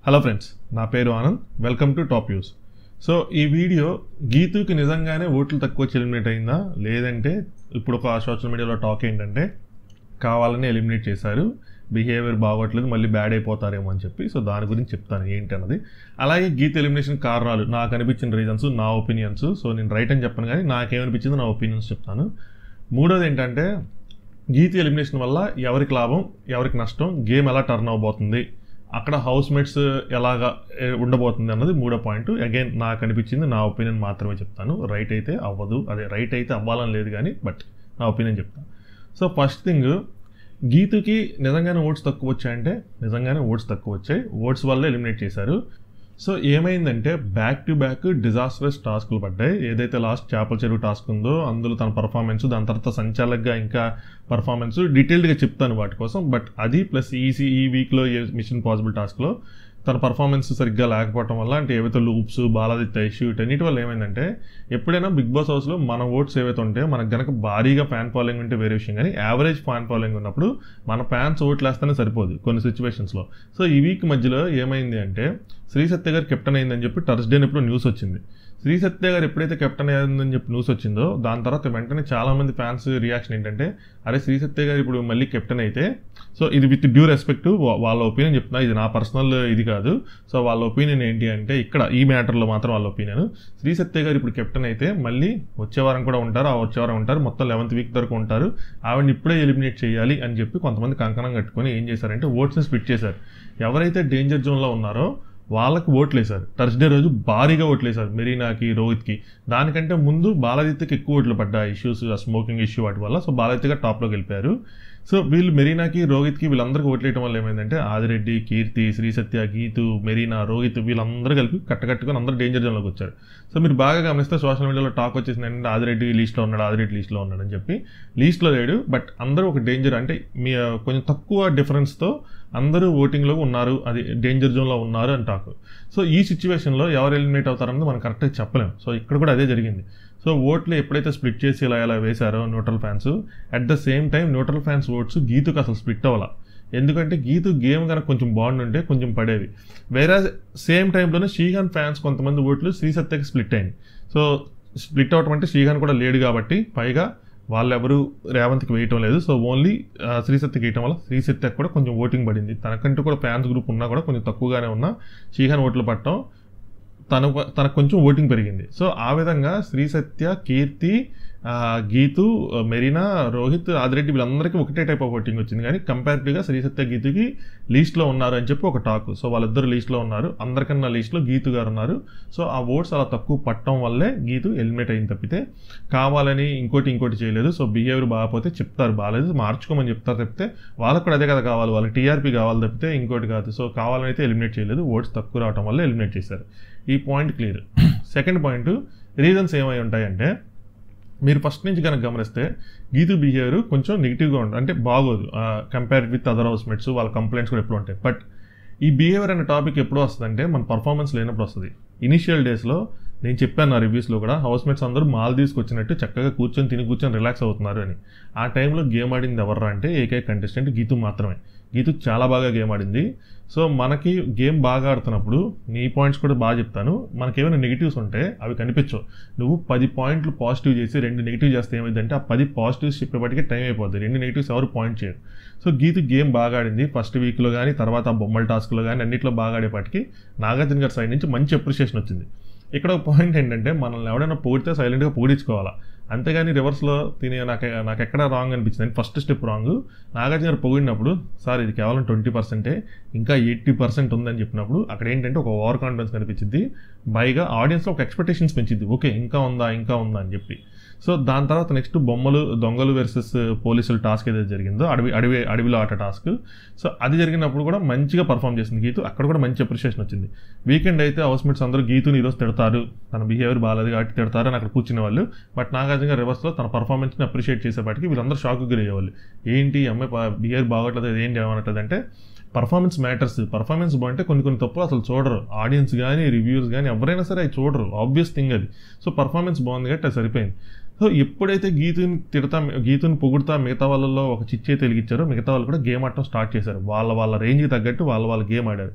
hello friends నా పేరు Anand welcome to top news so ఈ వీడియో గీతుకి నిజంగానే ఓట్లు తక్కువ వచ్చి ఎలిమినేట్ అయిందా లేదంటే ఇప్పుడు ఒక సోషల్ మీడియాలో టాక్ ఏంటంటే కావాలని ఎలిమినేట్ చేశారు బిహేవియర్ బాగోట్లేదు మళ్ళీ బ్యాడ్ అయిపోతారేమో అని చెప్పి సో దాని గురించి చెప్తాను ఏంటి అన్నది అలాగే గీత ఎలిమినేషన్ కారణాలు నాకు అనిపించిన రీజన్స్ నా ఒపీనియన్స్ సో నేను రైట్ అని చెప్పను కానీ నాకేమనిపించింది నా ఒపీనియన్స్ చెప్తాను మూడోది ఏంటంటే గీత ఎలిమినేషన్ వల్ల ఎవరికి లాభం ఎవరికి నష్టం గేమ్ ఎలా టర్న్ అవబోతుంది అక్కడ హౌస్ మేట్స్ ఎలాగా ఏ, ఉండబోతుంది అన్నది మూడో పాయింట్ అగైన్ నాకు అనిపించింది నా ఒపీనియన్ మాత్రమే చెప్తాను రైట్ అయితే అవ్వదు అదే రైట్ అయితే అవ్వాలని లేదు కానీ బట్ నా ఒపీనియన్ చెప్తాను సో ఫస్ట్ థింగ్ గీతుకి నిజంగానే ఓట్స్ తక్కువ వచ్చాయంటే నిజంగానే ఓట్స్ తక్కువ వచ్చాయి ఓట్స్ వల్ల ఎలిమినేట్ చేశారు సో ఏమైందంటే బ్యాక్ టు బ్యాక్ డిజాస్టరస్ టాస్క్లు పడ్డాయి ఏదైతే లాస్ట్ చేపల చెరువు టాస్క్ ఉందో అందులో తన పర్ఫార్మెన్స్ దాని తర్వాత సంచాలకుగా ఇంకా పర్ఫార్మెన్స్ డీటెయిల్డ్గా చెప్తాను వాటి కోసం బట్ అది ప్లస్ ఈసీ ఈ వీక్లో మిషన్ పాసిబుల్ టాస్క్లో తన పర్ఫార్మెన్స్ సరిగ్గా లేకపోవడం వల్ల అంటే ఏవైతే లూప్స్ బాలాదిత్య ఇష్యూ వీటన్నిటి వల్ల ఏమైందంటే ఎప్పుడైనా బిగ్ బాస్ హౌస్లో మన ఓట్స్ ఏవైతే ఉంటాయో మనకు గనక భారీగా ఫ్యాన్ ఫాలోయింగ్ ఉంటే వేరే విషయం కానీ యావరేజ్ ఫ్యాన్ ఫాలోయింగ్ ఉన్నప్పుడు మన ఫ్యాన్స్ ఓట్లు వేస్తేనే సరిపోదు కొన్ని సిచ్యువేషన్స్లో సో ఈ వీక్ మధ్యలో ఏమైంది అంటే శ్రీ సత్య గారు కెప్టెన్ అయిందని చెప్పి టర్స్డే ఎప్పుడు న్యూస్ వచ్చింది శ్రీ సత్య గారు ఎప్పుడైతే కెప్టెన్ అయ్యిందని చెప్పి న్యూస్ వచ్చిందో దాని తర్వాత వెంటనే చాలా మంది ఫ్యాన్స్ రియాక్షన్ ఏంటంటే అరే శ్రీ సత్య గారు ఇప్పుడు మళ్ళీ కెప్టెన్ అయితే సో ఇది విత్ డ్యూ రెస్పెక్ట్ వాళ్ళ ఒపీనియన్ చెప్తున్నా ఇది నా పర్సనల్ ఇది కాదు సో వాళ్ళ ఒపీనియన్ ఏంటి అంటే ఇక్కడ ఈ మ్యాటర్లో మాత్రం వాళ్ళ ఒపీనియన్ శ్రీ సత్య గారు ఇప్పుడు కెప్టెన్ అయితే మళ్ళీ వచ్చే వారం కూడా ఉంటారు ఆ వచ్చే వారం ఉంటారు మొత్తం లెవెంత్ వీక్ వరకు ఉంటారు ఆవిడని ఇప్పుడే ఎలిమినేట్ చేయాలి అని చెప్పి కొంతమంది కంకణం కట్టుకొని ఏం చేశారంటే ఓట్స్ని స్ప్లిట్ చేశారు ఎవరైతే డేంజర్ జోన్లో ఉన్నారో వాళ్ళకి ఓట్లు వేశారు థర్స్డే రోజు భారీగా ఓట్లు వేశారు మెరీనాకి రోహిత్కి దానికంటే ముందు బాలాదిత్యకి ఎక్కువ ఓట్లు పడ్డాయి ఇష్యూస్ ఆ స్మోకింగ్ ఇష్యూ వాటి వల్ల సో బాలాదిత్య గారు టాప్లోకి వెళ్ళిపోయారు సో వీళ్ళు మెరీనాకి రోహిత్కి వీళ్ళందరికీ ఓట్లు వేయడం వల్ల ఏమైందంటే ఆదిరెడ్డి కీర్తి శ్రీ సత్య గీతు మెరీనా రోహిత్ వీళ్ళందరూ కలిపి కట్టకట్టుకొని అందరూ డేంజర్ జోన్లోకి వచ్చారు సో మీరు బాగా గమనిస్తే సోషల్ మీడియాలో టాక్ వచ్చేసింది ఏంటంటే ఆదిరెడ్డి లీస్ట్లో ఉన్నాడు ఆదిరెడ్డి లీస్ట్లో ఉన్నాడు అని చెప్పి లీస్ట్లో లేడు బట్ అందరూ ఒక డేంజర్ అంటే మీ కొంచెం తక్కువ డిఫరెన్స్తో అందరూ ఓటింగ్లో ఉన్నారు అది డేంజర్ జోన్లో ఉన్నారు అని టాక్ సో ఈ సిచ్యువేషన్లో ఎవరు ఎలిమినేట్ అవుతారన్నది మనం కరెక్ట్గా చెప్పలేం సో ఇక్కడ కూడా అదే జరిగింది సో ఓట్లు ఎప్పుడైతే స్ప్లిట్ చేసి ఇలా ఇలా వేశారో neutral fans at the same time neutral fans votes గీతుకు అసలు స్ప్లిట్ అవ్వాల ఎందుకంటే గీతు గేమ్ కనుక కొంచెం బాగుండుంటే కొంచెం పడేవి వేరే సేమ్ టైంలోనే శ్రీహాన్ ఫ్యాన్స్ కొంతమంది ఓట్లు శ్రీ సత్యకి స్ప్లిట్ అయింది సో స్ప్లిట్ అవటం అంటే శ్రీహాన్ కూడా లేడు కాబట్టి పైగా వాళ్ళెవరు రేవంత్కి వేయటం లేదు సో ఓన్లీ శ్రీ సత్యకి వేయటం వల్ల శ్రీ సత్యకి కూడా కొంచెం ఓటింగ్ పడింది తనకంటూ కూడా ఫ్యాన్స్ గ్రూప్ ఉన్నా కూడా కొంచెం తక్కువగానే ఉన్నా శ్రీహాన్ ఓట్లు పట్టడం తను తనకు కొంచెం ఓటింగ్ పెరిగింది సో ఆ విధంగా శ్రీ సత్య కీర్తి ఆ, గీతు మెరీనా రోహిత్ ఆదిరెడ్డి వీళ్ళందరికీ ఒకటే టైప్ ఆఫ్ ఓటింగ్ వచ్చింది కానీ కంపారిటివ్గా శ్రీ సత్య గీతుకి లీస్ట్లో ఉన్నారు అని చెప్పి ఒక టాక్ సో వాళ్ళిద్దరు లీస్ట్లో ఉన్నారు అందరికన్నా లీస్ట్లో గీతు గారు ఉన్నారు సో ఆ ఓట్స్ అలా తక్కువ పట్టడం వల్లే గీతు ఎలిమినేట్ అయింది తప్పితే కావాలని ఇంకోటి ఇంకోటి చేయలేదు సో బిహేవియర్ బాగాపోతే చెప్తారు బాగాలేదు మార్చుకోమని చెప్తారు తప్పితే వాళ్ళకు కూడా అదే కదా కావాలి వాళ్ళకి టీఆర్పీ కావాలి తప్పితే ఇంకోటి కాదు సో కావాలని అయితే ఎలిమినేట్ చేయలేదు ఓట్స్ తక్కువ రావడం వల్ల ఎలిమినేట్ చేశారు ఈ point clear second point reasons ఏమై ఉంటాయంటే మీరు ఫస్ట్ నుంచి కనుక గమనిస్తే గీతు బిహేవియర్ కొంచెం నెగిటివ్గా ఉంటుంది అంటే బాగోదు compare with other housemates వాళ్ళ కంప్లైంట్స్ కూడా ఎప్పుడు ఉంటాయి బట్ ఈ బిహేవియర్ అనే టాపిక్ ఎప్పుడు వస్తుందంటే మన పర్ఫార్మెన్స్ లేనప్పుడు వస్తుంది ఇనిషియల్ డేస్లో నేను చెప్పాను నా రివ్యూస్లో కూడా హౌస్ మేట్స్ అందరూ మాల్ తీసుకొచ్చినట్టు చక్కగా కూర్చొని తిని కూర్చొని రిలాక్స్ అవుతున్నారు అని ఆ టైంలో గేమ్ ఆడింది ఎవర్రా అంటే ఏకైక కంటెస్టెంట్ గీతు మాత్రమే గీతు చాలా బాగా గేమ్ ఆడింది సో మనకి గేమ్ బాగా ఆడుతున్నప్పుడు నీ పాయింట్స్ కూడా బాగా చెప్తాను మనకి ఏమైనా నెగిటివ్స్ ఉంటే అవి కనిపించవు నువ్వు పది పాయింట్లు పాజిటివ్ చేసి రెండు నెగిటివ్ చేస్తే ఏమైందంటే ఆ పది పాజిటివ్స్ చెప్పేపటికి టైం అయిపోద్ది రెండు నెగిటివ్స్ ఎవరు పాయింట్ చేయరు సో గీతు గేమ్ బాగా ఆడింది ఫస్ట్ వీక్లో కానీ తర్వాత ఆ బొమ్మల టాస్క్లో కానీ అన్నింటిలో బాగా ఆడేపాటికి నాగార్జున గారి సైడ్ నుంచి మంచి అప్రిషియేషన్ వచ్చింది ఇక్కడ ఒక పాయింట్ ఏంటంటే మనల్ని ఎవడైనా పొగిడితే సైలెంట్గా పొగిడించుకోవాలా అంతేగాని రివర్స్లో తినే నాకు నాకు ఎక్కడ రాంగ్ అనిపించింది ఫస్ట్ స్టెప్ రాంగ్ నాగార్జున గారు పొగిడినప్పుడు సార్ ఇది కేవలం ట్వంటీ పర్సెంటే ఇంకా ఎయిటీ పర్సెంట్ ఉందని చెప్పినప్పుడు అక్కడ ఏంటంటే ఒక ఓవర్ కాన్ఫిడెన్స్ కనిపించింది బైగా ఆడియన్స్లో ఒక ఎక్స్పెక్టేషన్స్ పెంచింది ఓకే ఇంకా ఉందా ఇంకా ఉందా అని చెప్పి సో దాని తర్వాత నెక్స్ట్ బొమ్మలు దొంగలు వర్సెస్ పోలీసులు టాస్క్ ఏదైతే జరిగిందో అడవి అడవి అడవిలో ఆట టాస్క్ సో అది జరిగినప్పుడు కూడా మంచిగా పర్ఫామ్ చేసింది గీతు అక్కడ కూడా మంచి అప్రిషియేషన్ వచ్చింది వీకెండ్ అయితే హౌస్ మేట్స్ అందరూ గీతుని ఈరోజు తిడతారు తన బిహేవియర్ బాగాలేదు కాబట్టి తిడతారు అని అక్కడ కూర్చునే వాళ్ళు బట్ నాగార్జున గారు రివర్స్లో తన పర్ఫార్మెన్స్ని అప్రిషియేట్ చేసేపాటికి వీళ్ళందరూ షాక్ గురయ్యేవాళ్ళు ఏంటి ఈ అమ్మాయి బిహేవియర్ బాగోట్లేదు అది ఏంటి ఏమన్నట్లేదు అంటే పర్ఫార్మెన్స్ మ్యాటర్స్ పర్ఫార్మెన్స్ బాగుంటే కొన్ని కొన్ని తప్పులు అసలు చూడరు ఆడియన్స్ కానీ రివ్యూస్ కానీ ఎవరైనా సరే అవి చూడరు ఆబ్వియస్ థింగ్ అది సో పర్ఫార్మెన్స్ బాగుంది కాబట్టి అది సరిపోయింది సో ఎప్పుడైతే గీతుని తిడతా గీతుని పొగుడుతా మిగతా వాళ్ళలో ఒక చిచ్చే తెలిగిచ్చారో మిగతా వాళ్ళు కూడా గేమ్ ఆడటం స్టార్ట్ చేశారు వాళ్ళ వాళ్ళ రేంజ్కి తగ్గట్టు వాళ్ళ వాళ్ళ గేమ్ ఆడారు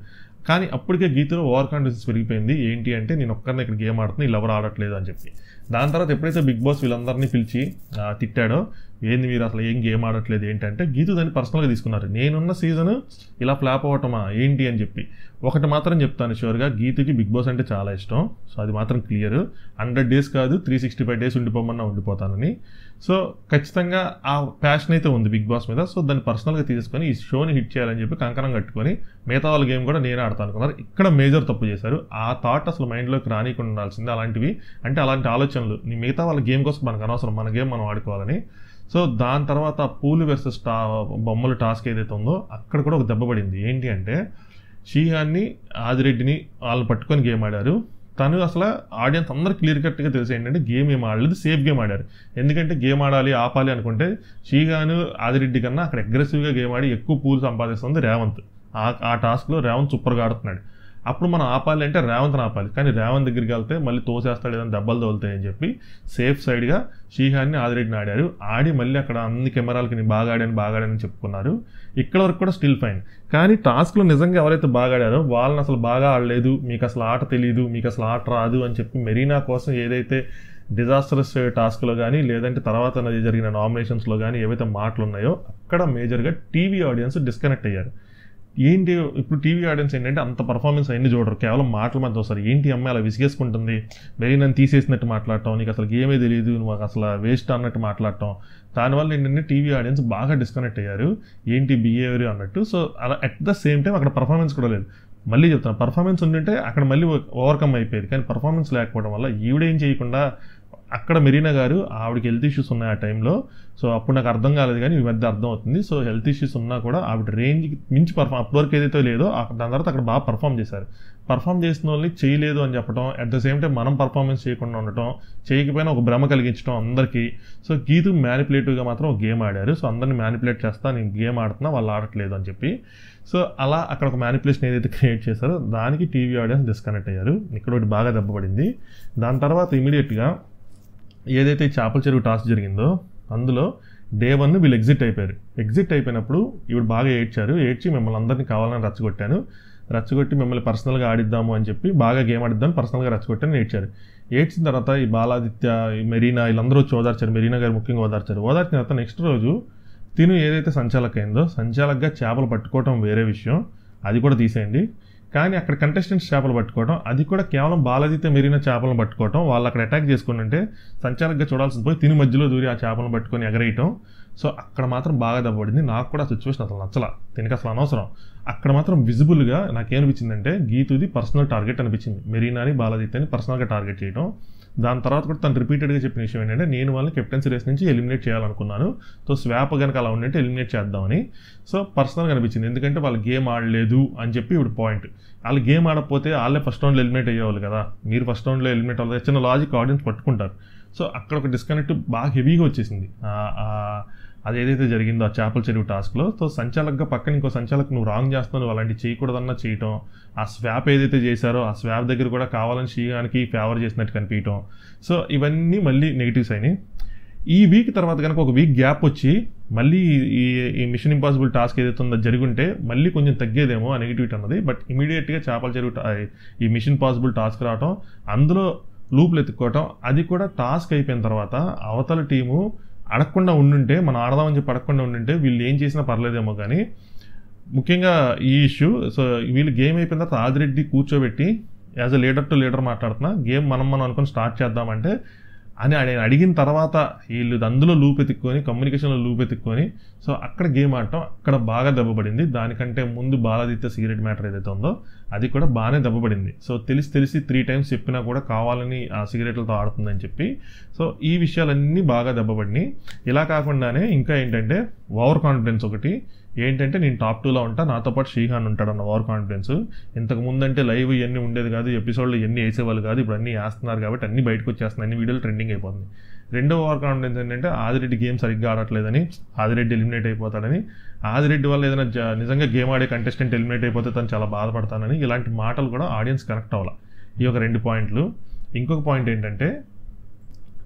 కానీ అప్పటికే గీతలో ఓవర్ కాన్ఫిడెన్స్ పెరిగిపోయింది ఏంటి అంటే నేను ఒక్కరిని ఇక్కడ గేమ్ ఆడుతున్నా వీళ్ళు ఎవరు ఆడట్లేదు అని చెప్పి దాని తర్వాత ఎప్పుడైతే బిగ్ బాస్ వీళ్ళందరినీ పిలిచి ఆ, తిట్టాడో ఏంది మీరు అసలు ఏం గేమ్ ఆడట్లేదు ఏంటంటే గీతు దాన్ని పర్సనల్గా తీసుకున్నారు నేనున్న సీజన్ ఇలా ఫ్లాప్ అవ్వటమా ఏంటి అని చెప్పి ఒకటి మాత్రం చెప్తాను షూర్గా గీతుకి బిగ్ బాస్ అంటే చాలా ఇష్టం సో అది మాత్రం క్లియర్ హండ్రెడ్ డేస్ కాదు త్రీ సిక్స్టీ ఫైవ్ డేస్ ఉండిపోమన్నా ఉండిపోతానని సో ఖచ్చితంగా ఆ ప్యాషన్ అయితే ఉంది బిగ్ బాస్ మీద సో దాన్ని పర్సనల్గా తీసుకొని ఈ షోని హిట్ చేయాలని చెప్పి కంకణం కట్టుకొని మిగతా వాళ్ళ గేమ్ కూడా నేనే ఆడతాను అనుకున్నారు ఇక్కడ మేజర్ తప్పు చేశారు ఆ థాట్ అసలు మైండ్లోకి రానికుండా ఉండాల్సింది అలాంటివి అంటే అలాంటి ఆలోచనలు నీ మిగతా వాళ్ళ గేమ్ కోసం మనకు అనవసరం మన గేమ్ మనం ఆడుకోవాలని సో దాని తర్వాత పూలు వర్సెస్ టా బొమ్మల టాస్క్ ఏదైతే ఉందో అక్కడ కూడా ఒక దెబ్బ పడింది ఏంటి అంటే షీహాన్ని ఆదిరెడ్డిని వాళ్ళు పట్టుకొని గేమ్ ఆడారు తను అసలు ఆడియన్స్ అందరు క్లియర్ కట్గా తెలిసి ఏంటంటే గేమ్ ఏం ఆడలేదు సేఫ్ గేమ్ ఆడారు ఎందుకంటే గేమ్ ఆడాలి ఆపాలి అనుకుంటే షీగాను ఆదిరెడ్డి కన్నా అక్కడ అగ్రెసివ్గా గేమ్ ఆడి ఎక్కువ పూలు సంపాదిస్తుంది రేవంత్ ఆ ఆ టాస్క్లో రేవంత్ సూపర్గా ఆడుతున్నాడు అప్పుడు మనం ఆపాలి అంటే రేవంత్ని ఆపాలి కానీ రేవంత్ దగ్గరికి వెళ్తే మళ్ళీ తోసేస్తాడు ఏదైనా దెబ్బలు తగులుతాయని చెప్పి సేఫ్ సైడ్గా షీహాన్ని ఆదిరెడ్డిని ఆడారు ఆడి మళ్ళీ అక్కడ అన్ని కెమెరాలకి నేను బాగా ఆడాను బాగా ఆడానని చెప్పుకున్నారు ఇక్కడ వరకు కూడా స్టిల్ ఫైన్ కానీ టాస్క్లో నిజంగా ఎవరైతే బాగా ఆడారో వాళ్ళని అసలు బాగా ఆడలేదు మీకు అసలు ఆట తెలియదు మీకు అసలు ఆట రాదు అని చెప్పి మెరీనా కోసం ఏదైతే డిజాస్టరస్ టాస్క్లో కానీ లేదంటే తర్వాత నది జరిగిన నామినేషన్స్లో కానీ ఏవైతే మాటలు ఉన్నాయో అక్కడ మేజర్గా టీవీ ఆడియన్స్ డిస్కనెక్ట్ అయ్యారు ఏంటి ఇప్పుడు టీవీ ఆడియన్స్ ఏంటంటే అంత పర్ఫార్మెన్స్ అన్ని చూడరు కేవలం మాటల మధ్య వస్తారు ఏంటి అమ్మాయి అలా విసిగేసుకుంటుంది వెరీ నన్ను తీసేసినట్టు మాట్లాడటం నీకు అసలు గేమే తెలియదు నువ్వు అసలు వేస్ట్ అన్నట్టు మాట్లాడటం దానివల్ల ఏంటంటే టీవీ ఆడియన్స్ బాగా డిస్కనెక్ట్ అయ్యారు ఏంటి బిహేవియర్ అన్నట్టు సో అలా అట్ ద సేమ్ టైం అక్కడ పర్ఫార్మెన్స్ కూడా లేదు మళ్ళీ చెప్తాను పర్ఫార్మెన్స్ ఉండింటే అక్కడ మళ్ళీ ఓవర్కమ్ అయిపోయేది కానీ పర్ఫార్మెన్స్ లేకపోవడం వల్ల ఈవిడేం చేయకుండా అక్కడ మెరీనా గారు ఆవిడకి హెల్త్ ఇష్యూస్ ఉన్నాయి ఆ టైంలో సో అప్పుడు నాకు అర్థం కాలేదు కానీ ఈ మధ్య అర్థం అవుతుంది సో హెల్త్ ఇష్యూస్ ఉన్నా కూడా ఆవిడ రేంజ్కి మించి పర్ఫామ్ అప్పటివరకు ఏదైతే లేదో ఆ- దాని తర్వాత అక్కడ బాగా పర్ఫామ్ చేశారు పర్ఫామ్ చేసిన వాళ్ళని చేయలేదు అని చెప్పడం అట్ ద సేమ్ టైం మనం పర్ఫార్మెన్స్ చేయకుండా ఉండటం చేయకపోయినా ఒక భ్రమ కలిగించడం అందరికీ సో గీతు మ్యానిపులేటివ్గా మాత్రం ఒక గేమ్ ఆడారు సో అందరిని మ్యానిపులేట్ చేస్తా నేను గేమ్ ఆడుతున్నా వాళ్ళు ఆడట్లేదు అని చెప్పి సో అలా అక్కడ ఒక మ్యానిపులేషన్ ఏదైతే క్రియేట్ చేశారో దానికి టీవీ ఆడియన్స్ డిస్కనెక్ట్ అయ్యారు ఇక్కడ ఒకటి బాగా దెబ్బపడింది దాని తర్వాత ఇమీడియట్గా ఏదైతే ఈ చేపల చెరువు టాస్క్ జరిగిందో అందులో డే వన్ వీళ్ళు ఎగ్జిట్ అయిపోయారు ఎగ్జిట్ అయిపోయినప్పుడు ఇవి బాగా ఏడ్చారు ఏడ్చి మిమ్మల్ని అందరినీ కావాలని రచ్చగొట్టాను రచ్చగొట్టి మిమ్మల్ని పర్సనల్గా ఆడిద్దాము అని చెప్పి బాగా గేమ్ ఆడిద్దాం పర్సనల్గా రచ్చగొట్టాను ఏడ్చారు ఏడ్చిన తర్వాత ఈ బాలాదిత్య ఈ మెరీనా వీళ్ళందరూ వచ్చి ఓదార్చారు మెరీనా గారు ముఖ్యంగా ఓదార్చారు ఓదార్చిన తర్వాత నెక్స్ట్ రోజు తిను ఏదైతే సంచాలక అయిందో సంచాలకగా చేపలు పట్టుకోవటం వేరే విషయం అది కూడా తీసేయండి కానీ అక్కడ కంటెస్టెంట్స్ చేపలు పట్టుకోవడం అది కూడా కేవలం బాలదిత్య మెరిన చేపలను పట్టుకోవటం వాళ్ళు అక్కడ అటాక్ చేసుకుని ఉంటే సంచాలకగా చూడాల్సింది పోయి తిని మధ్యలో దూరి ఆ చేపలను పట్టుకొని ఎగరేయటం సో అక్కడ మాత్రం బాగా దెబ్బపడింది నాకు కూడా ఆ సిచ్యువేషన్ అసలు నచ్చల దీనికి అసలు అనవసరం అక్కడ మాత్రం విజిబుల్గా నాకేమనిపించిందంటే గీతుది పర్సనల్ టార్గెట్ అనిపించింది మెరీనాని బాలదిత్యని పర్సనల్గా టార్గెట్ చేయడం దాని తర్వాత కూడా తను రిపీటెడ్గా చెప్పిన విషయం ఏంటంటే నేను వాళ్ళని కెప్టెన్సీ రేస్ నుంచి ఎలిమినేట్ చేయాలనుకున్నాను సో స్వాప్ కనుక అలా ఉండింటే ఎలిమినేట్ చేద్దామని సో పర్సనల్గా అనిపించింది ఎందుకంటే వాళ్ళు గేమ్ ఆడలేదు అని చెప్పి ఇప్పుడు పాయింట్ వాళ్ళు గేమ్ ఆడకపోతే వాళ్ళే ఫస్ట్ రౌండ్లో ఎలిమినేట్ అయ్యేవాళ్ళు కదా మీరు ఫస్ట్ రౌండ్లో ఎలిమినేట్ అవ్వాలి చిన్న లాజిక్ ఆడియన్స్ పట్టుకుంటారు సో అక్కడ ఒక డిస్కనెక్ట్ బాగా హెవీగా వచ్చేసింది ఆ- ఆ- అది ఏదైతే జరిగిందో ఆ చేపల చెరువు టాస్క్లో సో సంచాలకగా పక్కన ఇంకో సంచాలక్ నువ్వు రాంగ్ చేస్తున్నావు నువ్వు అలాంటి చేయకూడదన్నా చేయటం ఆ స్వాప్ ఏదైతే చేశారో ఆ స్వాప్ దగ్గర కూడా కావాలని షీగానికి ఫేవర్ చేసినట్టు కనిపించడం సో ఇవన్నీ మళ్ళీ నెగిటివ్స్ అయినాయి ఈ వీక్ తర్వాత కనుక ఒక వీక్ గ్యాప్ వచ్చి మళ్ళీ ఈ ఈ మిషన్ ఇంపాసిబుల్ టాస్క్ ఏదైతే ఉందో జరుగుంటే మళ్ళీ కొంచెం తగ్గేదేమో ఆ నెగిటివిటీ అన్నది బట్ ఇమీడియట్గా చేపల చెరువు టా- ఈ మిషన్ పాసిబుల్ టాస్క్ రావటం అందులో లూప్లు ఎత్తుక్కోవటం అది కూడా టాస్క్ అయిపోయిన తర్వాత అవతల టీము అడగకుండా ఉండుంటే మనం ఆడదామని చెప్పి అడగకుండా ఉండుంటే వీళ్ళు ఏం చేసినా పర్లేదేమో కానీ ముఖ్యంగా ఈ ఇష్యూ సో వీళ్ళు గేమ్ అయిపోయిన తర్వాత ఆదిరెడ్డి కూర్చోబెట్టి as a leader to leader మాట్లాడుతున్నా గేమ్ మనం మనం అనుకుని స్టార్ట్ చేద్దామంటే అని ఆయన అడిగిన తర్వాత వీళ్ళు అందులో లూప్ ఎత్తుక్కొని కమ్యూనికేషన్లో లూప్ ఎత్తుక్కొని సో అక్కడ గేమ్ ఆడటం అక్కడ బాగా దెబ్బపడింది దానికంటే ముందు బాలాదిత్య సిగరెట్ మ్యాటర్ ఏదైతే ఉందో అది కూడా బాగానే దెబ్బపడింది సో తెలిసి తెలిసి త్రీ టైమ్స్ చెప్పినా కూడా కావాలని ఆ సిగరెట్లతో ఆడుతుందని చెప్పి సో ఈ విషయాలన్నీ బాగా దెబ్బపడినాయి ఇలా కాకుండానే ఇంకా ఏంటంటే ఓవర్ కాన్ఫిడెన్స్ ఒకటి ఏంటంటే నేను టాప్ టూలో ఉంటా నాతో పాటు శ్రీహాన్ ఉంటాడన్న ఓవర్ కాన్ఫిడెన్స్ ఇంతకు ముందంటే లైవ్ ఇవన్నీ ఉండేది కాదు ఎపిసోడ్లో ఇవన్నీ వేసేవాళ్ళు కాదు ఇప్పుడు అన్నీ వేస్తున్నారు కాబట్టి అన్ని బయటకు వచ్చేస్తున్నాయి అన్ని వీడియోలు ట్రెండింగ్ అయిపోతుంది రెండో ఓవర్ కాన్ఫిడెన్స్ ఏంటంటే ఆదిరెడ్డి గేమ్ సరిగ్గా ఆడట్లేదని ఆదిరెడ్డి ఎలిమినేట్ అయిపోతాడని ఆదిరెడ్డి వల్ల ఏదైనా జ- నిజంగా గేమ్ ఆడే కంటెస్టెంట్ ఎలిమినేట్ అయిపోతే తను చాలా బాధపడతానని ఇలాంటి మాటలు కూడా ఆడియన్స్ కనెక్ట్ అవ్వాలి ఈ ఒక రెండు పాయింట్లు ఇంకొక పాయింట్ ఏంటంటే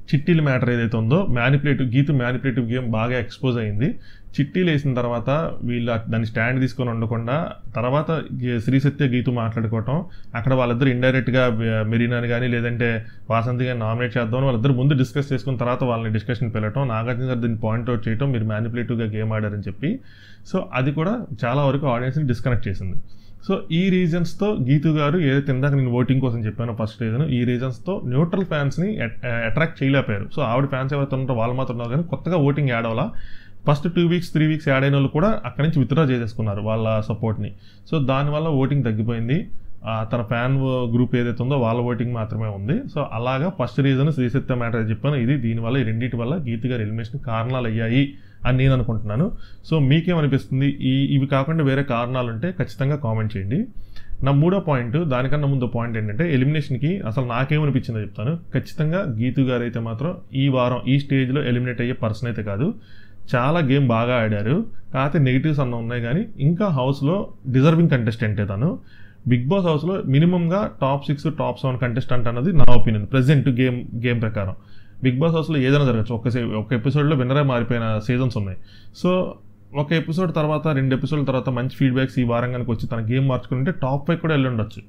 చిట్టీల మ్యాటర్ ఏదైతే ఉందో మ్యానిపులేటివ్ గీతు మ్యానిపులేటివ్ గేమ్ బాగా ఎక్స్పోజ్ అయింది చిట్టీలు వేసిన తర్వాత వీళ్ళు దాన్ని స్టాండ్ తీసుకొని ఉండకుండా తర్వాత గే- శ్రీ సత్య గీతు మాట్లాడుకోవటం అక్కడ వాళ్ళిద్దరు ఇండైరెక్ట్గా మెరీనాని కానీ లేదంటే వాసంతి కానీ నామినేట్ చేద్దామని వాళ్ళిద్దరు ముందు డిస్కస్ చేసుకున్న తర్వాత వాళ్ళని డిస్కషన్ పిలవటం నాగార్జున గారు దీన్ని పాయింట్ అవుట్ చేయటం మీరు మ్యానిపులేటివ్గా గేమ్ ఆడారని చెప్పి సో అది కూడా చాలా వరకు ఆడియన్స్ని డిస్కనెక్ట్ చేసింది సో ఈ రీజన్స్తో గీతు గారు ఏదైతే ఇందాక నేను ఓటింగ్ కోసం చెప్పానో ఫస్ట్ రీజన్ ఈ రీజన్స్తో న్యూట్రల్ ఫ్యాన్స్ని అట్రాక్ట్ చేయలేకపోయారు సో ఆవిడ ఫ్యాన్స్ ఎవరైతే ఉన్నారో వాళ్ళు మాత్రం ఉన్నారు కానీ కొత్తగా ఓటింగ్ యాడ్ అవ్వాలా first two weeks three weeks add అయిన వాళ్ళు కూడా అక్కడి నుంచి విత్డ్రా చేసేసుకున్నారు వాళ్ళ సపోర్ట్ని సో దానివల్ల ఓటింగ్ తగ్గిపోయింది ఆ, తన ఫ్యాన్ గ్రూప్ ఏదైతే ఉందో వాళ్ళ ఓటింగ్ మాత్రమే ఉంది సో అలాగా ఫస్ట్ రీజన్ శ్రీసత్య మ్యాటర్ చెప్పాను ఇది దీనివల్ల ఈ రెండింటి వల్ల గీత గారి ఎలిమినేషన్ కారణాలు అయ్యాయి అని నేను అనుకుంటున్నాను సో మీకేమనిపిస్తుంది ఈ ఇవి కాకుండా వేరే కారణాలు ఉంటే ఖచ్చితంగా కామెంట్ చేయండి నా మూడో పాయింట్ దానికన్నా ముందు పాయింట్ ఏంటంటే ఎలిమినేషన్కి అసలు నాకేమనిపించిందో చెప్తాను ఖచ్చితంగా గీతు గారు అయితే మాత్రం ఈ వారం ఈ స్టేజ్లో ఎలిమినేట్ అయ్యే పర్సన్ అయితే కాదు చాలా గేమ్ బాగా ఆడారు కాకపోతే నెగిటివ్స్ అన్న ఉన్నాయి కానీ ఇంకా హౌస్లో డిజర్వింగ్ కంటెస్టెంటే తను బిగ్ బాస్ హౌస్లో మినిమంగా top six top seven contestant అన్నది నా ఒపీనియన్ ప్రెసెంట్ గేమ్ గేమ్ ప్రకారం బిగ్ బాస్ హౌస్లో ఏదైనా జరగచ్చు ఒక సే- ఒక ఎపిసోడ్లో విన్నరే మారిపోయిన సీజన్స్ ఉన్నాయి సో ఒక ఎపిసోడ్ తర్వాత రెండు ఎపిసోడ్ల తర్వాత మంచి ఫీడ్బ్యాక్స్ ఈ వారం కనుక వచ్చి తన గేమ్ మార్చుకుంటే టాప్ ఫైవ్ కూడా వెళ్ళి ఉండొచ్చు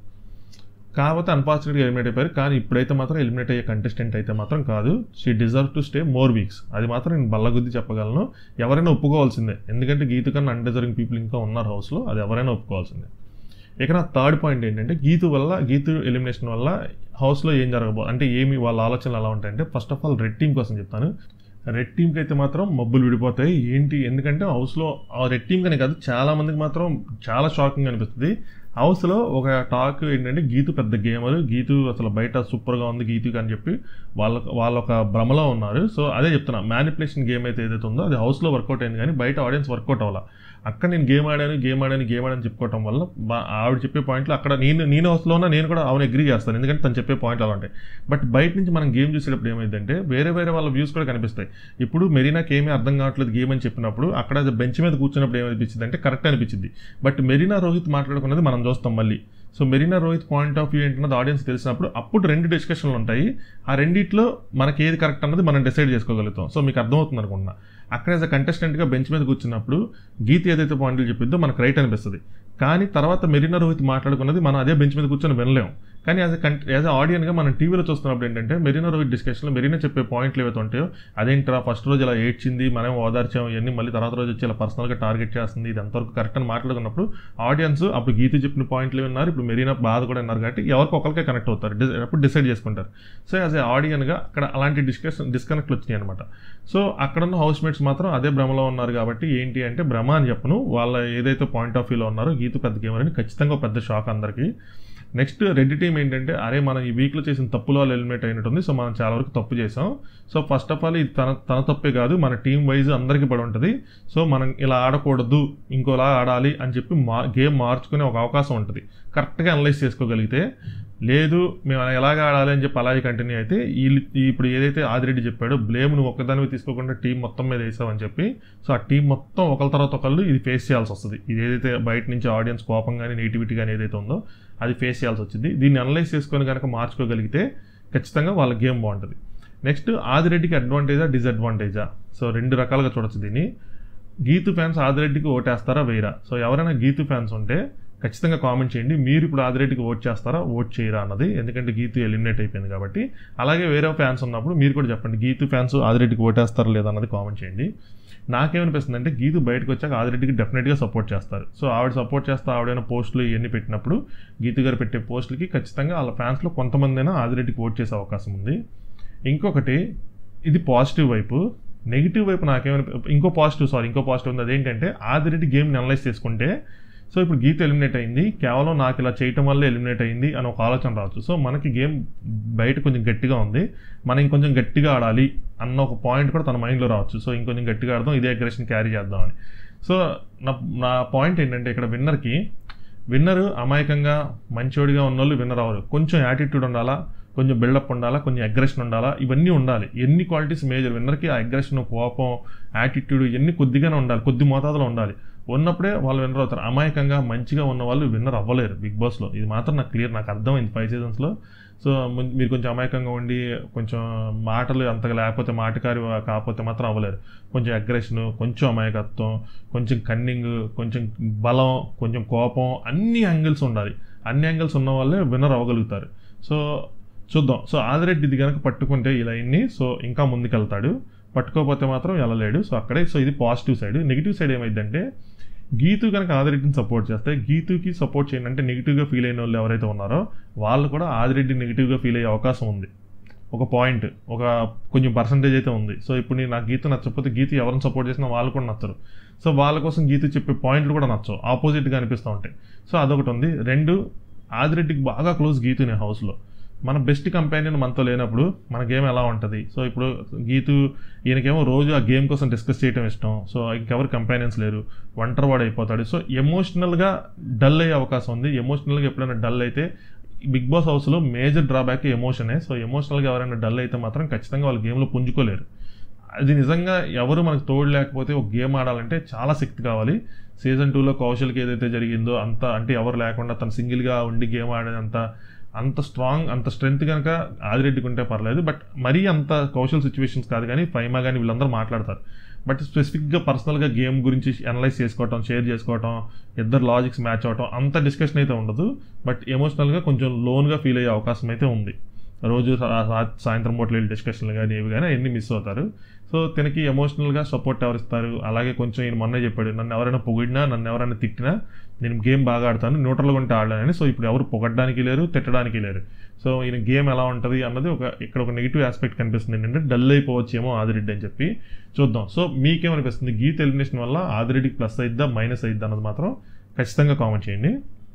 కాకపోతే అన్ఫార్చునేట్గా ఎలిమినేట్ అయిపోయారు కానీ ఇప్పుడైతే మాత్రం ఎలిమినేట్ అయ్యే కంటెస్టెంట్ అయితే మాత్రం కాదు she deserve to stay more weeks అది మాత్రం నేను బల్లగుద్ది చెప్పగలను ఎవరైనా ఒప్పుకోవాల్సిందే ఎందుకంటే గీతు కన్నా అన్డిజర్వింగ్ పీపుల్ ఇంకా ఉన్నారు హౌస్లో అది ఎవరైనా ఒప్పుకోవాల్సిందే ఇక నా థర్డ్ పాయింట్ ఏంటంటే గీతు వల్ల గీతు ఎలిమినేషన్ వల్ల హౌస్లో ఏం జరగబో అంటే ఏమి వాళ్ళ ఆలోచనలు ఎలా ఉంటాయంటే first of all red team కోసం చెప్తాను రెడ్ టీంకి అయితే మాత్రం మబ్బులు విడిపోతాయి ఏంటి ఎందుకంటే హౌస్లో ఆ రెడ్ టీం కనే కాదు చాలా మందికి మాత్రం చాలా షాకింగ్ అనిపిస్తుంది హౌస్లో ఒక టాక్ ఏంటంటే గీతు పెద్ద గేమర్ గీతు అసలు బయట సూపర్గా ఉంది గీతు అని చెప్పి వాళ్ళ వాళ్ళ ఒక భ్రమలో ఉన్నారు సో అదే చెప్తున్నా మ్యానిపులేషన్ గేమ్ అయితే ఏదైతే ఉందో అది హౌస్లో వర్కౌట్ అయింది కానీ బయట ఆడియన్స్ వర్కౌట్ అవ్వాల అక్కడ నేను గేమ్ ఆడాను గేమ్ ఆడాను గేమ్ ఆడాను చెప్పుకోవటం వల్ల బా- ఆవిడ చెప్పే పాయింట్లు అక్కడ నేను నేను హౌస్లో ఉన్నా నేను కూడా అవును అగ్రీ చేస్తాను ఎందుకంటే తను చెప్పే పాయింట్లు అలా ఉంటాయి బట్ బయట నుంచి మనం గేమ్ చూసేటప్పుడు ఏమైందంటే వేరే వేరే వాళ్ళ వ్యూస్ కూడా కనిపిస్తాయి ఇప్పుడు మెరీనాకి ఏమీ అర్థం కావట్లేదు గేమ్ అని చెప్పినప్పుడు అక్కడ బెంచ్ మీద కూర్చున్నప్పుడు ఏమనిపించింది అంటే కరెక్ట్ అనిపించింది బట్ మెరీనా రోహిత్ మాట్లాడుకున్నది మనం చూస్తాం మళ్ళీ so Marina Rohit point of view ఏంటన్నది ఆడియన్స్ తెలిసినప్పుడు అప్పుడు రెండు డిస్కషన్లు ఉంటాయి ఆ రెండిట్లో మనకి ఏది కరెక్ట్ అన్నది మనం డిసైడ్ చేసుకోగలుగుతాం సో మీకు అర్థమవుతుంది అనుకుంటున్నా అక్కడ యాజ్ అ కంటెస్టెంట్గా బెంచ్ మీద కూర్చున్నప్పుడు గీత ఏదైతే పాయింట్లు చెప్పిద్దో మనకు రైట్ అనిపిస్తుంది కానీ తర్వాత మెరీనా రోహిత్ మాట్లాడుకున్నది మనం అదే బెంచ్ మీద కూర్చొని వినలేం కానీ యాజ్ అ కంట యాజ్ అ ఆడియన్గా మనం టీవీలో చూస్తున్నప్పుడు ఏంటంటే మెరీనా రోహిత్ డిస్కషన్లో మెరీనా చెప్పే పాయింట్లు ఏవైతే ఉంటాయో అదేంట్రా ఫస్ట్ రోజు ఇలా ఏడ్చింది మనం ఓదార్చాం ఇవన్నీ మళ్ళీ తర్వాత రోజు వచ్చి ఇలా పర్సనల్గా టార్గెట్ చేస్తుంది ఇది ఎంతవరకు కరెక్ట్ అని మాట్లాడుకున్నప్పుడు ఆడియన్స్ అప్పుడు గీత చెప్పిన పాయింట్లు విన్నారు ఇప్పుడు మెరీనా బాధ కూడా విన్నారు కాబట్టి ఎవరికి ఒకరికే కనెక్ట్ అవుతారు Dis- అప్పుడు డిసైడ్ చేసుకుంటారు సో యాజ్ ఏ ఆడియన్గా అక్కడ అలాంటి డిస్కషన్ డిస్కనెక్ట్లు వచ్చినాయి అనమాట సో అక్కడ ఉన్న హౌస్ మేట్స్ మాత్రం అదే భ్రమలో ఉన్నారు కాబట్టి ఏంటి అంటే భ్రమ అని చెప్పను వాళ్ళ ఏదైతే పాయింట్ ఆఫ్ వ్యూలో ఉన్నారో గీత పెద్ద గేమర్ అని ఖచ్చితంగా ఒక పెద్ద షాక్ అందరికీ నెక్స్ట్ రెడ్ టీం ఏంటంటే అరే మనం ఈ వీక్లో చేసిన తప్పులో వాళ్ళు ఎలిమినేట్ అయినట్టుంది సో మనం చాలా వరకు తప్పు చేసాం సో ఫస్ట్ ఆఫ్ ఆల్ ఇది తన తన తప్పే కాదు మన టీం వైజ్ అందరికీ పడి ఉంటుంది సో మనం ఇలా ఆడకూడదు ఇంకోలా ఆడాలి అని చెప్పి మా గేమ్ మార్చుకునే ఒక అవకాశం ఉంటుంది కరెక్ట్గా అనలైజ్ చేసుకోగలిగితే లేదు మేము ఎలాగ ఆడాలి అని చెప్పి అలాగే కంటిన్యూ అయితే వీళ్ళు ఇప్పుడు ఏదైతే ఆదిరెడ్డి చెప్పాడో బ్లేమ్ నువ్వు ఒక్కదానివి తీసుకోకుండా టీం మొత్తం మీద వేసావని చెప్పి సో ఆ టీం మొత్తం ఒకరి తర్వాత ఒకళ్ళు ఇది ఫేస్ చేయాల్సి వస్తుంది ఇది ఏదైతే బయట నుంచి ఆడియన్స్ కోపం కానీ నెగిటివిటీ కానీ ఏదైతే ఉందో అది ఫేస్ చేయాల్సి వచ్చింది దీన్ని అనలైజ్ చేసుకొని కనుక మార్చుకోగలిగితే ఖచ్చితంగా వాళ్ళ గేమ్ బాగుంటుంది నెక్స్ట్ ఆదిరెడ్డికి అడ్వాంటేజా డిసడ్వాంటేజా సో రెండు రకాలుగా చూడొచ్చు దీన్ని గీతు ఫ్యాన్స్ ఆదిరెడ్డికి ఓటేస్తారా వేయరా సో ఎవరైనా గీతు ఫ్యాన్స్ ఉంటే ఖచ్చితంగా కామెంట్ చేయండి మీరు ఇప్పుడు ఆదిరెడ్డికి ఓట్ చేస్తారా ఓట్ చేయరా అన్నది ఎందుకంటే గీతు ఎలిమినేట్ అయిపోయింది కాబట్టి అలాగే వేరే ఫ్యాన్స్ ఉన్నప్పుడు మీరు కూడా చెప్పండి గీతు ఫ్యాన్స్ ఆదిరెడ్డికి ఓటేస్తారా లేదా అన్నది కామెంట్ చేయండి నాకేమనిపిస్తుంది అంటే గీతు బయటకు వచ్చాక ఆదిరెడ్డికి డెఫినెట్గా సపోర్ట్ చేస్తారు సో ఆవిడ సపోర్ట్ చేస్తా ఆవిడైనా పోస్టులు ఇవన్నీ పెట్టినప్పుడు గీతు గారు పెట్టే పోస్టులకి ఖచ్చితంగా వాళ్ళ ఫ్యాన్స్లో కొంతమంది అయినా ఆదిరెడ్డికి ఓట్ చేసే అవకాశం ఉంది ఇంకొకటి ఇది పాజిటివ్ వైపు నెగిటివ్ వైపు నాకేమైనా ఇంకో పాజిటివ్ సారీ ఇంకో పాజిటివ్ ఉంది అదేంటంటే ఆదిరెడ్డి గేమ్ని అనలైజ్ చేసుకుంటే సో ఇప్పుడు గీత ఎలిమినేట్ అయింది కేవలం నాకు ఇలా చేయటం వల్ల ఎలిమినేట్ అయింది అని ఒక ఆలోచన రావచ్చు సో మనకి గేమ్ బయట కొంచెం గట్టిగా ఉంది మనం ఇంకొంచెం గట్టిగా ఆడాలి అన్న ఒక పాయింట్ కూడా తన మైండ్లో రావచ్చు సో ఇంకొంచెం గట్టిగా ఆడదాం ఇదే అగ్రెషన్ క్యారీ చేద్దామని సో నా నా పాయింట్ ఏంటంటే ఇక్కడ విన్నర్కి విన్నర్ అమాయకంగా మంచోడిగా ఉన్నోళ్ళు విన్నర్ అవ్వరు కొంచెం యాటిట్యూడ్ ఉండాలా కొంచెం బిల్డప్ ఉండాలా కొంచెం అగ్రెషన్ ఉండాలా ఇవన్నీ ఉండాలి ఎన్ని క్వాలిటీస్ మేజర్ విన్నర్కి ఆ అగ్రెషన్ కోపం యాటిట్యూడ్ ఇవన్నీ కొద్దిగానే ఉండాలి కొద్ది మోతాదులో ఉండాలి ఉన్నప్పుడే వాళ్ళు విన్నర్ అవుతారు అమాయకంగా మంచిగా ఉన్న వాళ్ళు విన్నర్ అవ్వలేరు బిగ్ బాస్లో ఇది మాత్రం నాకు క్లియర్ నాకు అర్థమైంది ఫైవ్ సీజన్స్లో సో ముం- మీరు కొంచెం అమాయకంగా ఉండి కొంచెం మాటలు అంతగా లేకపోతే మాటకారి కాకపోతే మాత్రం అవ్వలేరు కొంచెం అగ్రెషన్ కొంచెం అమాయకత్వం కొంచెం కన్నింగ్ కొంచెం బలం కొంచెం కోపం అన్ని యాంగిల్స్ ఉండాలి అన్ని యాంగిల్స్ ఉన్న వాళ్ళే విన్నర్ అవ్వగలుగుతారు సో చూద్దాం సో ఆదిరెడ్డి ఇది కనుక పట్టుకుంటే ఈ లైన్ని సో ఇంకా ముందుకెళ్తాడు పట్టుకోకపోతే మాత్రం వెళ్ళలేడు సో అక్కడే సో ఇది పాజిటివ్ సైడ్ నెగిటివ్ సైడ్ ఏమైందంటే గీతు కనుక ఆదిరెడ్డిని సపోర్ట్ చేస్తే గీతుకి సపోర్ట్ చేయండి అంటే నెగిటివ్గా ఫీల్ అయిన వాళ్ళు ఎవరైతే ఉన్నారో వాళ్ళు కూడా ఆదిరెడ్డి నెగిటివ్గా ఫీల్ అయ్యే అవకాశం ఉంది ఒక పాయింట్ ఒక కొంచెం పర్సంటేజ్ అయితే ఉంది సో ఇప్పుడు నేను నాకు గీత నచ్చకపోతే గీత ఎవరిని సపోర్ట్ చేసినా వాళ్ళు కూడా నచ్చరు సో వాళ్ళ కోసం గీత చెప్పే పాయింట్లు కూడా నచ్చవు ఆపోజిట్గా అనిపిస్తూ ఉంటాయి సో అదొకటి ఉంది రెండు ఆదిరెడ్డికి బాగా క్లోజ్ గీతునే హౌస్లో మన బెస్ట్ కంపానియన్ మనతో లేనప్పుడు మన గేమ్ ఎలా ఉంటుంది సో ఇప్పుడు గీతు ఈయనకేమో రోజు ఆ గేమ్ కోసం డిస్కస్ చేయడం ఇష్టం సో ఇంకెవరు కంపానియన్స్ లేరు ఒంటరివాడు అయిపోతాడు సో ఎమోషనల్గా డల్ అయ్యే అవకాశం ఉంది ఎమోషనల్గా ఎప్పుడైనా డల్ అయితే బిగ్ బాస్ హౌస్లో మేజర్ డ్రాబ్యాక్ ఎమోషనే సో ఎమోషనల్గా ఎవరైనా డల్ అయితే మాత్రం ఖచ్చితంగా వాళ్ళు గేమ్లో పుంజుకోలేరు అది నిజంగా ఎవరు మనకు తోడు లేకపోతే ఒక గేమ్ ఆడాలంటే చాలా శక్తి కావాలి సీజన్ టూలో కౌశల్కి ఏదైతే జరిగిందో అంత అంటే ఎవరు లేకుండా తను సింగిల్గా ఉండి గేమ్ ఆడేదంత అంత స్ట్రాంగ్ అంత స్ట్రెంత్ కనుక ఆదిరెడ్డికి ఉంటే పర్లేదు బట్ మరీ అంత కౌశల్ సిచ్యువేషన్స్ కాదు కానీ ఫైమా కానీ వీళ్ళందరూ మాట్లాడతారు బట్ స్పెసిఫిక్గా పర్సనల్గా గేమ్ గురించి అనలైజ్ చేసుకోవటం షేర్ చేసుకోవటం ఇద్దరు లాజిక్స్ మ్యాచ్ అవటం అంత డిస్కషన్ అయితే ఉండదు బట్ ఎమోషనల్గా కొంచెం లోన్గా ఫీల్ అయ్యే అవకాశం అయితే ఉంది రోజు సా- సా- సాయంత్రం పూట వెళ్ళి డిస్కషన్లు కానీ ఏవి కానీ అన్ని మిస్ అవుతారు సో తనకి ఎమోషనల్గా సపోర్ట్ ఎవరు ఇస్తారు అలాగే కొంచెం ఈయన మొన్నే చెప్పాడు నన్ను ఎవరైనా పొగిడినా నన్ను ఎవరైనా తిట్టినా నేను గేమ్ బాగా ఆడతాను న్యూట్రల్గా ఉంటే ఆడలేనని సో ఇప్పుడు ఎవరు పొగడ్డానికి లేరు తిట్టడానికి లేరు సో ఈయన గేమ్ ఎలా ఉంటుంది అన్నది ఒక ఇక్కడ ఒక నెగిటివ్ ఆస్పెక్ట్ కనిపిస్తుంది ఏంటంటే డల్ అయిపోవచ్చేమో ఆదిరెడ్డి అని చెప్పి చూద్దాం సో మీకేమనిపిస్తుంది గీత ఎలిమినేషన్ వల్ల ఆదిరెడ్డికి ప్లస్ అయిద్దా మైనస్ అయిద్దా అన్నది మాత్రం ఖచ్చితంగా కామెంట్ చేయండి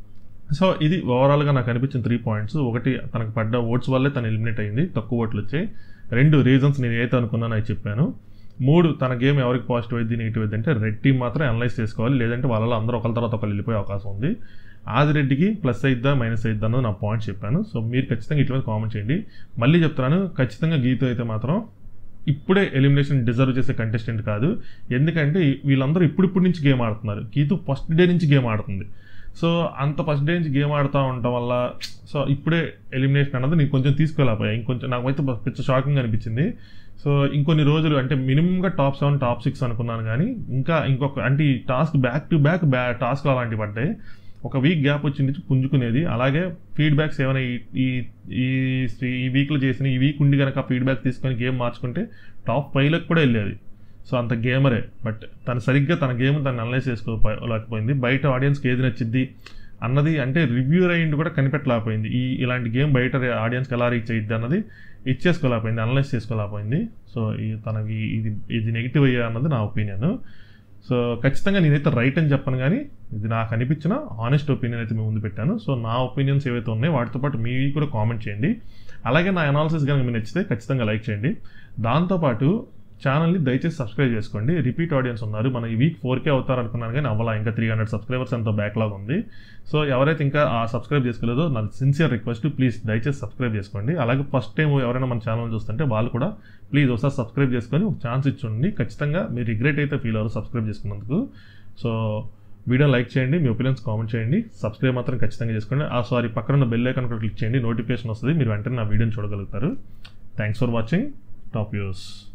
సో ఇది ఓవరాల్గా నాకు అనిపించిన త్రీ పాయింట్స్ ఒకటి తనకు పడ్డ ఓట్స్ వల్లే తను ఎలిమినేట్ అయింది తక్కువ ఓట్లు వచ్చాయి రెండు రీజన్స్ నేను ఏదైతే అనుకున్నానో అవి చెప్పాను మూడు తన గేమ్ ఎవరికి పాజిటివ్ అయింది నెగిటివ్ అయింది అంటే రెడ్ టీం మాత్రం అనలైజ్ చేసుకోవాలి లేదంటే వాళ్ళలో అందరూ ఒకరి తర్వాత ఒకరు వెళ్ళిపోయే అవకాశం ఉంది ఆదిరెడ్డికి ప్లస్ అయిద్దా మైనస్ అయిద్దా అన్నది నా పాయింట్ చెప్పాను సో మీరు ఖచ్చితంగా ఇట్లా కామెంట్ చేయండి మళ్ళీ చెప్తున్నాను ఖచ్చితంగా గీత అయితే మాత్రం ఇప్పుడే ఎలిమినేషన్ డిజర్వ్ చేసే కంటెస్టెంట్ కాదు ఎందుకంటే వీళ్ళందరూ ఇప్పుడిప్పుడు నుంచి గేమ్ ఆడుతున్నారు గీతు ఫస్ట్ డే నుంచి గేమ్ ఆడుతుంది సో అంత ఫస్ట్ డే నుంచి గేమ్ ఆడుతూ ఉండటం వల్ల సో ఇప్పుడే ఎలిమినేషన్ అన్నది నేను కొంచెం తీసుకోలేకపోయా ఇంకొంచెం నాకైతే పిచ్చ షాకింగ్ అనిపించింది సో ఇంకొన్ని రోజులు అంటే మినిమంగా టాప్ సెవెన్ టాప్ సిక్స్ అనుకున్నాను కానీ ఇంకా ఇంకొక అంటే ఈ task back to back back task అలాంటివి పడ్డాయి ఒక వీక్ గ్యాప్ వచ్చి నుంచి పుంజుకునేది అలాగే ఫీడ్బ్యాక్స్ ఏమైనా ఈ ఈ ఈ ఈ వీక్లో చేసిన ఈ వీక్ ఉండి కనుక ఫీడ్బ్యాక్ తీసుకొని గేమ్ మార్చుకుంటే టాప్ ఫైవ్లకు కూడా వెళ్ళేది సో అంత గేమరే బట్ తను సరిగ్గా తన గేమ్ తను అనలైజ్ చేసుకోలేకపోయింది బయట ఆడియన్స్కి ఏది నచ్చింది అన్నది అంటే రివ్యూ రైండ్ కూడా కనిపెట్టలేకపోయింది ఈ ఇలాంటి గేమ్ బయట ఆడియన్స్కి ఎలా రీచ్ అయ్యిద్ది అన్నది ఇచ్చేసుకోలేకపోయింది అనలైజ్ చేసుకోలేకపోయింది సో ఈ తనకి ఇది ఇది నెగిటివ్ అయ్యా అన్నది నా ఒపీనియన్ సో ఖచ్చితంగా నేనైతే రైట్ అని చెప్పను కానీ ఇది నాకు అనిపించిన ఆనెస్ట్ ఒపీనియన్ అయితే మేము ముందు పెట్టాను సో నా ఒపీనియన్స్ ఏవైతే ఉన్నాయో వాటితో పాటు మీవి కూడా కామెంట్ చేయండి అలాగే నా అనాలిసిస్ కనుక మీకు నచ్చితే ఖచ్చితంగా లైక్ చేయండి దాంతోపాటు ఛానల్ని దయచేసి సబ్స్క్రైబ్ చేసుకోండి రిపీట్ ఆడియన్స్ ఉన్నారు మన ఈ వీక్ ఫోర్ కే అవుతారు అనుకున్నాను కానీ అవ్వాలా ఇంకా త్రీ హండ్రెడ్ సబ్స్క్రైబర్స్ ఎంతో బ్యాక్లాగ్ ఉంది సో ఎవరైతే ఇంకా ఆ సబ్స్క్రైబ్ చేసుకోలేదో నా సిన్సియర్ రిక్వెస్ట్ ప్లీజ్ దయచేసి సబ్స్క్రైబ్ చేసుకోండి అలాగే ఫస్ట్ టైం ఎవరైనా మన ఛానల్ చూస్తుంటే వాళ్ళు కూడా ప్లీజ్ ఒకసారి సబ్స్క్రైబ్ చేసుకొని ఒక ఛాన్స్ ఇచ్చుండి ఖచ్చితంగా మీరు రిగ్రెట్ అయితే ఫీల్ అవ్వరు సబ్స్క్రైబ్ చేసుకున్నందుకు సో వీడియో లైక్ చేయండి మీ ఒపీనియన్స్ కామెంట్ చేయండి సబ్స్క్రైబ్ మాత్రం ఖచ్చితంగా చేసుకోండి ఆ సారీ పక్కన ఉన్న బెల్ ఐకాన్ కూడా క్లిక్ చేయండి నోటిఫికేషన్ వస్తుంది మీరు వెంటనే నా వీడియోని చూడగలుగుతారు thanks for watching top use